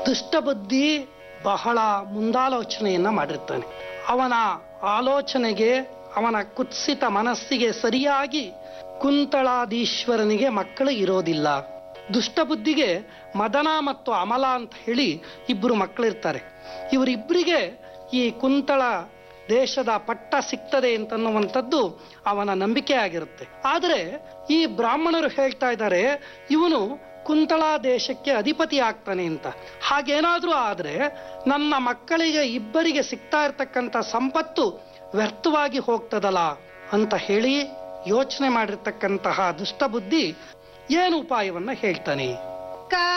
ದುಷ್ಟಬುದ್ಧಿ ಬಹಳ ಮುಂದಾಲೋಚನೆಯನ್ನ ಮಾಡಿರ್ತಾನೆ ಅವನ ಆಲೋಚನೆಗೆ ಅವನ ಕುತ್ಸಿತ ಮನಸ್ಸಿಗೆ ಸರಿಯಾಗಿ ಕುಂತಳಾದೀಶ್ವರನಿಗೆ ಮಕ್ಕಳು ಇರೋದಿಲ್ಲ ದುಷ್ಟಬುದ್ಧಿಗೆ ಮದನ ಮತ್ತು ಅಮಲ ಅಂತ ಹೇಳಿ ಇಬ್ಬರು ಮಕ್ಕಳಿರ್ತಾರೆ ಇವರಿಬ್ಬರಿಗೆ ಈ ಕುಂತಳ ದೇಶದ ಪಟ್ಟ ಸಿಗ್ತದೆ ಅಂತನ್ನುವಂಥದ್ದು ಅವನ ನಂಬಿಕೆ ಆಗಿರುತ್ತೆ ಆದರೆ ಈ ಬ್ರಾಹ್ಮಣರು ಹೇಳ್ತಾ ಇದ್ದಾರೆ ಇವನು ಕುಂತಳ ದೇಶಕ್ಕೆ ಅಧಿಪತಿ ಆಗ್ತಾನೆ ಅಂತ ಹಾಗೇನಾದ್ರೂ ಆದ್ರೆ ನನ್ನ ಮಕ್ಕಳಿಗೆ ಇಬ್ಬರಿಗೆ ಸಿಗ್ತಾ ಇರ್ತಕ್ಕಂಥ ಸಂಪತ್ತು ವ್ಯರ್ಥವಾಗಿ ಹೋಗ್ತದಲ್ಲ ಅಂತ ಹೇಳಿ ಯೋಚನೆ ಮಾಡಿರ್ತಕ್ಕಂತಹ ದುಷ್ಟಬುದ್ಧಿ ಏನು ಉಪಾಯವನ್ನ ಹೇಳ್ತಾನೆ